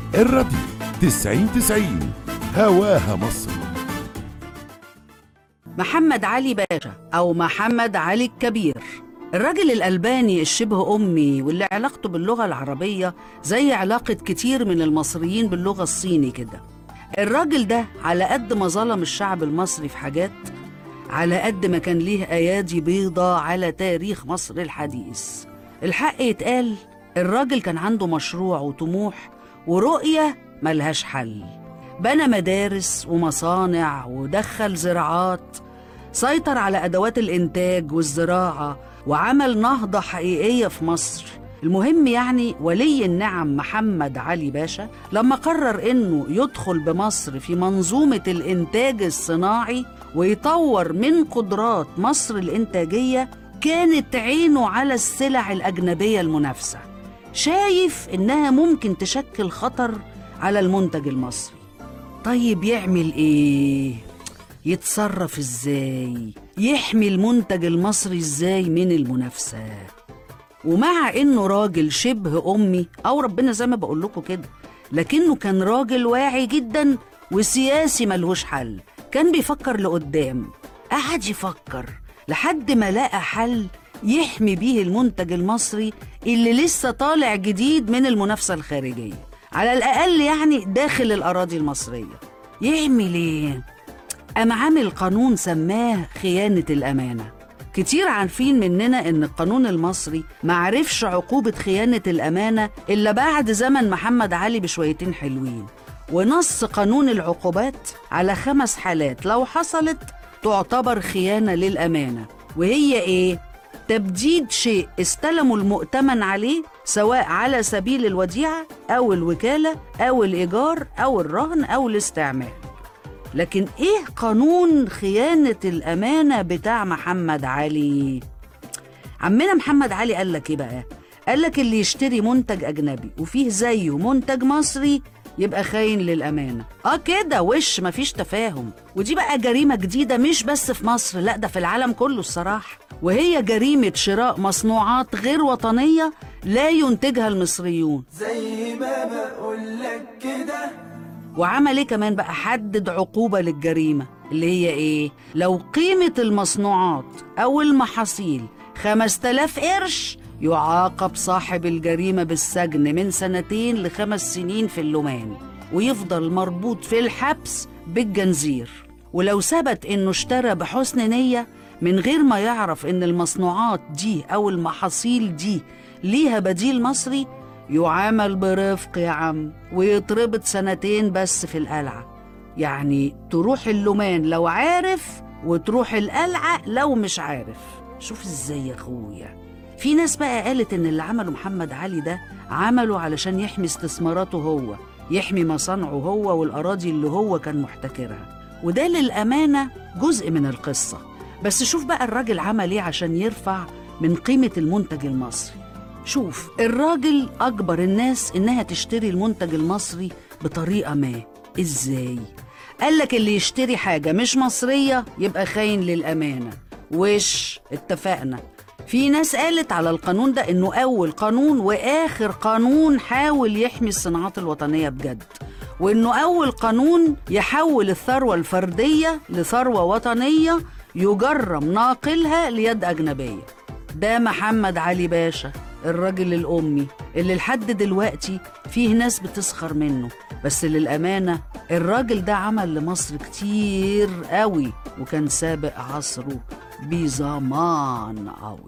الراديو تسعين تسعين هواها مصر محمد علي باشا أو محمد علي الكبير الراجل الألباني الشبه أمي واللي علاقته باللغة العربية زي علاقة كتير من المصريين باللغة الصيني كده الراجل ده على قد ما ظلم الشعب المصري في حاجات على قد ما كان ليه أيادي بيضة على تاريخ مصر الحديث الحق يتقال الراجل كان عنده مشروع وطموح ورؤية ملهاش حل بنى مدارس ومصانع ودخل زراعات سيطر على أدوات الإنتاج والزراعة وعمل نهضة حقيقية في مصر المهم يعني ولي النعم محمد علي باشا لما قرر إنه يدخل بمصر في منظومة الإنتاج الصناعي ويطور من قدرات مصر الإنتاجية كانت عينه على السلع الأجنبية المنافسة شايف إنها ممكن تشكل خطر على المنتج المصري طيب يعمل ايه يتصرف ازاي يحمي المنتج المصري ازاي من المنافسه ومع انه راجل شبه امي او ربنا زي ما بقول لكم كده لكنه كان راجل واعي جدا وسياسي ملهوش حل كان بيفكر لقدام قعد يفكر لحد ما لقى حل يحمي بيه المنتج المصري اللي لسه طالع جديد من المنافسه الخارجيه على الأقل يعني داخل الأراضي المصرية يعمل إيه؟ قام عامل قانون سماه خيانة الأمانة كتير عارفين مننا إن القانون المصري معرفش عقوبة خيانة الأمانة إلا بعد زمن محمد علي بشويتين حلوين ونص قانون العقوبات على خمس حالات لو حصلت تعتبر خيانة للأمانة وهي إيه؟ تبديد شيء استلموا المؤتمن عليه سواء على سبيل الوديعة أو الوكالة أو الإيجار أو الرهن أو الاستعمال لكن إيه قانون خيانة الأمانة بتاع محمد علي؟ عمنا محمد علي قال لك إيه بقى؟ قال لك اللي يشتري منتج أجنبي وفيه زيه منتج مصري يبقى خاين للأمانة آه كده وش مفيش تفاهم ودي بقى جريمة جديدة مش بس في مصر لا ده في العالم كله الصراحة وهي جريمة شراء مصنوعات غير وطنية لا ينتجها المصريون زي ما بقولك كده وعمل ايه كمان بقى حدد عقوبة للجريمة اللي هي ايه لو قيمة المصنوعات او المحاصيل 5000 قرش يعاقب صاحب الجريمة بالسجن من سنتين لخمس سنين في اللومان ويفضل مربوط في الحبس بالجنزير ولو ثبت انه اشترى بحسن نية من غير ما يعرف ان المصنوعات دي او المحاصيل دي ليها بديل مصري يعامل برفق يا عم ويتربط سنتين بس في القلعة يعني تروح اللومان لو عارف وتروح القلعة لو مش عارف شوف ازاي يا اخويا في ناس بقى قالت ان اللي عمله محمد علي ده عمله علشان يحمي استثماراته هو يحمي مصانعه هو والأراضي اللي هو كان محتكرها وده للأمانة جزء من القصة بس شوف بقى الراجل عمل ايه عشان يرفع من قيمة المنتج المصري شوف الراجل أجبر الناس إنها تشتري المنتج المصري بطريقة ما إزاي؟ قالك اللي يشتري حاجة مش مصرية يبقى خاين للأمانة وش اتفقنا في ناس قالت على القانون ده إنه أول قانون وآخر قانون حاول يحمي الصناعات الوطنية بجد وإنه أول قانون يحول الثروة الفردية لثروة وطنية يجرم ناقلها ليد أجنبية ده محمد علي باشا الراجل الأمي اللي لحد دلوقتي فيه ناس بتسخر منه بس للأمانة الراجل ده عمل لمصر كتير قوي وكان سابق عصره بزمان قوي